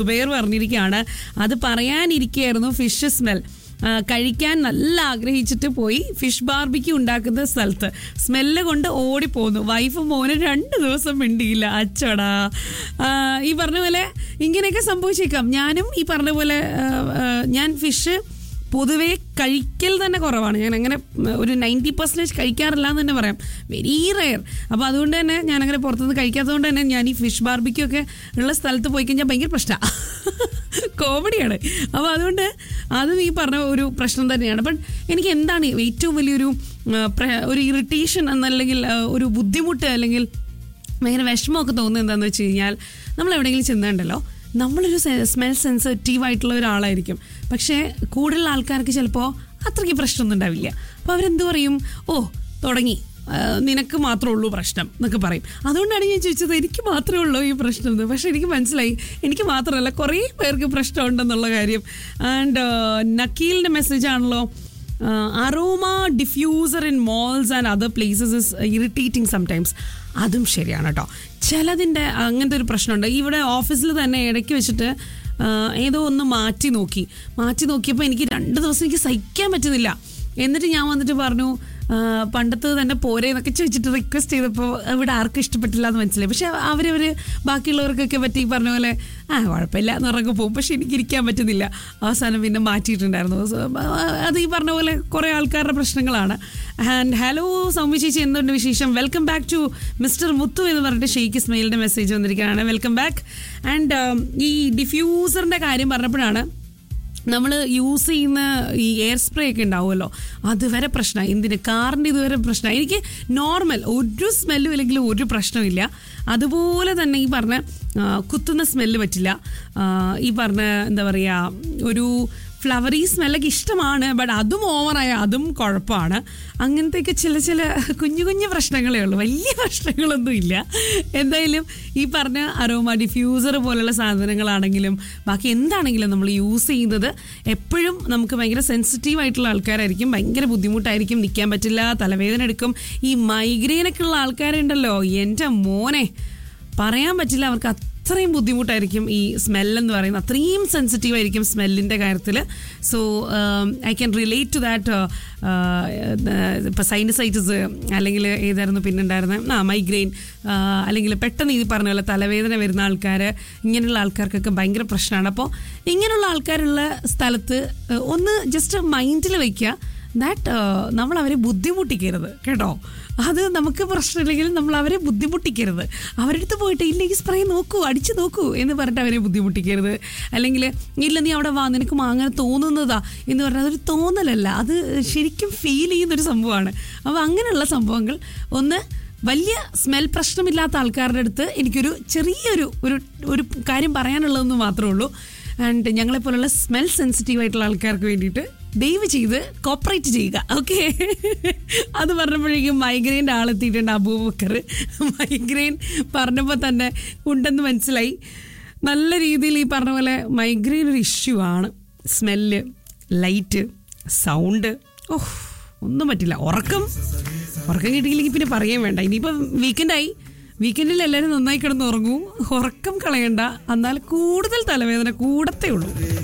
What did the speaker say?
പേർ പറഞ്ഞിരിക്കുകയാണ് അത് പറയാനിരിക്കുകയായിരുന്നു ഫിഷ് സ്മെൽ ആ, കഴിക്കാൻ നല്ല ആഗ്രഹിച്ചിട്ട് പോയി ഫിഷ് ബാർബിക്ക് ഉണ്ടാക്കുന്ന സ്ഥലത്ത് സ്മെല്ല് കൊണ്ട് ഓടിപ്പോന്നു വൈഫ് മോന് രണ്ട് ദിവസം മിണ്ടിയില്ല അച്ചടാ ആ, ഈ പറഞ്ഞ പോലെ ഇങ്ങനെയൊക്കെ സംഭവിച്ചേക്കാം ഞാനും ഈ പറഞ്ഞ പോലെ ആ, ആ, ഞാൻ ഫിഷ് പൊതുവേ കഴിക്കൽ തന്നെ കുറവാണ് ഞാൻ അങ്ങനെ ഉം, ഒരു നയൻറ്റി പെർസെൻറ്റേജ് കഴിക്കാറില്ല എന്ന് തന്നെ പറയാം വെരി റെയർ അപ്പോൾ അതുകൊണ്ട് തന്നെ ഞാൻ അങ്ങനെ പുറത്തുനിന്ന് കഴിക്കാത്തതുകൊണ്ട് തന്നെ ഞാൻ ഈ ഫിഷ് ബാർബിക്കൊക്കെ ഉള്ള സ്ഥലത്ത് പോയി കഴിഞ്ഞാൽ ഭയങ്കര പ്രശ്നമാണ് കോമഡിയാണ് അപ്പോൾ അതുകൊണ്ട് അതും ഈ പറഞ്ഞ ഒരു പ്രശ്നം തന്നെയാണ് ബട്ട് എനിക്ക് എന്താണ് ഏറ്റവും വലിയൊരു ആ, പ്ര- ഒരു ഇറിറ്റേഷൻ എന്നല്ലെങ്കിൽ ആ, ഒരു ബുദ്ധിമുട്ട് അല്ലെങ്കിൽ ഭയങ്കര വിഷമമൊക്കെ തോന്നുന്നത് എന്താണെന്ന് വെച്ച് കഴിഞ്ഞാൽ നമ്മൾ എവിടെയെങ്കിലും ചെന്നുണ്ടല്ലോ നമ്മളൊരു സ്മെൽ സെൻസിറ്റീവ് ആയിട്ടുള്ള ഒരാളായിരിക്കും പക്ഷേ കൂടുതൽ ആൾക്കാർക്ക് ചിലപ്പോൾ അത്രയ്ക്ക് പ്രശ്നമൊന്നും ഉണ്ടാവില്ല അപ്പോൾ അവരെന്ത് പറയും ഓ തുടങ്ങി ആ, നിനക്ക് മാത്രമേ ഉള്ളൂ പ്രശ്നം എന്നൊക്കെ പറയും അതുകൊണ്ടാണ് ഞാൻ ചോദിച്ചത് എനിക്ക് മാത്രമേ ഉള്ളൂ ഈ പ്രശ്നം എന്ന് പക്ഷേ എനിക്ക് മനസ്സിലായി എനിക്ക് മാത്രമല്ല കുറേ പേർക്ക് പ്രശ്നമുണ്ടെന്നുള്ള കാര്യം ആൻഡ് നക്കീലിൻ്റെ മെസ്സേജ് ആണല്ലോ aroma diffuser in malls and other places is irritating sometimes അതും ശരിയാണ് കേട്ടോ ചിലതിൻ്റെ അങ്ങനത്തെ ഒരു പ്രശ്നമുണ്ട് ഇവിടെ ഓഫീസിൽ തന്നെ ഇടയ്ക്ക് വെച്ചിട്ട് ആ, ഏതോ ഒന്ന് മാറ്റി നോക്കി മാറ്റി നോക്കിയപ്പോൾ എനിക്ക് രണ്ട് ദിവസം എനിക്ക് സഹിക്കാൻ പറ്റുന്നില്ല എന്നിട്ട് ഞാൻ വന്നിട്ട് പറഞ്ഞു ആ, പണ്ടത്തെ തന്നെ പോരെ എന്നൊക്കെ ചോദിച്ചിട്ട് റിക്വസ്റ്റ് ചെയ്തപ്പോൾ ഇവിടെ ആർക്കും ഇഷ്ടപ്പെട്ടില്ല എന്ന് മനസ്സിലായി പക്ഷെ അവരവർ ബാക്കിയുള്ളവർക്കൊക്കെ പറ്റി ഈ പറഞ്ഞ പോലെ ആ കുഴപ്പമില്ല എന്ന് പറഞ്ഞ് പോകും പക്ഷെ എനിക്ക് ഇരിക്കാൻ പറ്റുന്നില്ല അവസാനം പിന്നെ മാറ്റിയിട്ടുണ്ടായിരുന്നു So, ആ, അത് ഈ പറഞ്ഞ പോലെ കുറേ ആൾക്കാരുടെ പ്രശ്നങ്ങളാണ് ആൻഡ് ഹലോ സൗമ്യ ചേച്ചി എന്തുണ്ട് വിശേഷം welcome back to mister Muthu എന്ന് പറഞ്ഞിട്ട് ഷെയ്ഖ് ഇസ്മയിലിൻ്റെ മെസ്സേജ് വന്നിരിക്കുകയാണ് വെൽക്കം ബാക്ക് ആൻഡ് ഈ ഡിഫ്യൂസറിൻ്റെ കാര്യം പറഞ്ഞപ്പോഴാണ് നമ്മൾ യൂസ് ചെയ്യുന്ന ഈ എയർ സ്പ്രേ ഒക്കെ ഉണ്ടാവുമല്ലോ അതുവരെ പ്രശ്നമായി എന്തിന് കാറിൻ്റെ ഇതുവരെ പ്രശ്നമായി എനിക്ക് നോർമൽ ഒരു സ്മെല്ലും ഇല്ലെങ്കിൽ ഒരു പ്രശ്നമില്ല അതുപോലെ തന്നെ ഈ പറഞ്ഞ ആ, കുത്തുന്ന സ്മെല്ല് പറ്റില്ല ആ, ഈ പറഞ്ഞ എന്താ പറയുക ഒരു ഫ്ലവറി സ്മെല്ലൊക്കെ ഇഷ്ടമാണ് ബട്ട് അതും ഓവറായ അതും കുഴപ്പമാണ് അങ്ങനത്തെയൊക്കെ ചില ചില കുഞ്ഞു കുഞ്ഞു പ്രശ്നങ്ങളേ ഉള്ളൂ വലിയ പ്രശ്നങ്ങളൊന്നും ഇല്ല എന്തായാലും ഈ പറഞ്ഞ അരോമ ഡിഫ്യൂസർ പോലുള്ള സാധനങ്ങളാണെങ്കിലും ബാക്കി എന്താണെങ്കിലും നമ്മൾ യൂസ് ചെയ്യുന്നത് എപ്പോഴും നമുക്ക് ഭയങ്കര സെൻസിറ്റീവ് ആയിട്ടുള്ള ആൾക്കാരായിരിക്കും ഭയങ്കര ബുദ്ധിമുട്ടായിരിക്കും നിൽക്കാൻ പറ്റില്ല തലവേദന എടുക്കും ഈ മൈഗ്രെയിനൊക്കെ ഉള്ള ആൾക്കാരുണ്ടല്ലോ എൻ്റെ മോനെ പറയാൻ പറ്റില്ല അവർക്ക് അത്രയും ബുദ്ധിമുട്ടായിരിക്കും ഈ സ്മെല്ലെന്ന് പറയുന്നത് അത്രയും സെൻസിറ്റീവ് ആയിരിക്കും സ്മെല്ലിൻ്റെ കാര്യത്തിൽ so I can relate to that ഇപ്പോൾ സൈനസൈറ്റിസ് അല്ലെങ്കിൽ ഏതായിരുന്നു പിന്നെ ഉണ്ടായിരുന്നത് ആ മൈഗ്രെയിൻ അല്ലെങ്കിൽ പെട്ടെന്ന് ഈ പറഞ്ഞ പോലെ തലവേദന വരുന്ന ആൾക്കാർ ഇങ്ങനെയുള്ള ആൾക്കാർക്കൊക്കെ ഭയങ്കര പ്രശ്നമാണ് അപ്പോൾ ഇങ്ങനെയുള്ള ആൾക്കാരുള്ള സ്ഥലത്ത് ആ, ഒന്ന് ജസ്റ്റ് മൈൻഡിൽ വയ്ക്കുക ദാറ്റ് നമ്മൾ അവരെ ബുദ്ധിമുട്ടിക്കരുത് കേട്ടോ അത് നമുക്ക് പ്രശ്നമില്ലെങ്കിലും നമ്മൾ അവരെ ബുദ്ധിമുട്ടിക്കരുത് അവരുടെ അടുത്ത് പോയിട്ട് ഇല്ല ഈ സ്പ്രേ നോക്കൂ അടിച്ചു നോക്കൂ എന്ന് പറഞ്ഞിട്ട് അവരെ ബുദ്ധിമുട്ടിക്കരുത് അല്ലെങ്കിൽ ഇല്ല നീ അവിടെ വാ നിനക്ക് മാ- അങ്ങനെ തോന്നുന്നതാ എന്ന് പറഞ്ഞാൽ അതൊരു തോന്നലല്ല അത് ശരിക്കും ഫീൽ ചെയ്യുന്നൊരു സംഭവമാണ് അപ്പോൾ അങ്ങനെയുള്ള സംഭവങ്ങൾ ഒന്ന് വലിയ സ്മെൽ പ്രശ്നമില്ലാത്ത ആൾക്കാരുടെ അടുത്ത് എനിക്കൊരു ചെറിയൊരു ഒരു ഒരു കാര്യം പറയാനുള്ളതെന്ന് മാത്രമേ ഉള്ളൂ ആൻഡ് ഞങ്ങളെപ്പോലുള്ള സ്മെൽ സെൻസിറ്റീവ് ആയിട്ടുള്ള ആൾക്കാർക്ക് വേണ്ടിയിട്ട് ദയവ് ചെയ്ത് കോപ്പറേറ്റ് ചെയ്യുക ഓക്കെ അത് പറഞ്ഞപ്പോഴേക്കും മൈഗ്രെയിൻ്റെ ആളെത്തിയിട്ടുണ്ട് അബൂബക്കർ മൈഗ്രെയിൻ പറഞ്ഞപ്പോൾ തന്നെ ഉണ്ടെന്ന് മനസ്സിലായി നല്ല രീതിയിൽ ഈ പറഞ്ഞ പോലെ മൈഗ്രെയിൻ ഒരു ഇഷ്യൂ ആണ് സ്മെല്ല് ലൈറ്റ് സൗണ്ട് ഓഹ് ഒന്നും പറ്റില്ല ഉറക്കം ഉറക്കം കിട്ടിയില്ലെങ്കിൽ പിന്നെ പറയാൻ വേണ്ട ഇനിയിപ്പം വീക്കെൻഡായി വീക്കെൻഡിൽ എല്ലാവരും നന്നായി കിടന്ന് ഉറങ്ങൂ ഉറക്കം കളയണ്ട എന്നാൽ കൂടുതൽ തലവേദന കൂടത്തേ ഉള്ളൂ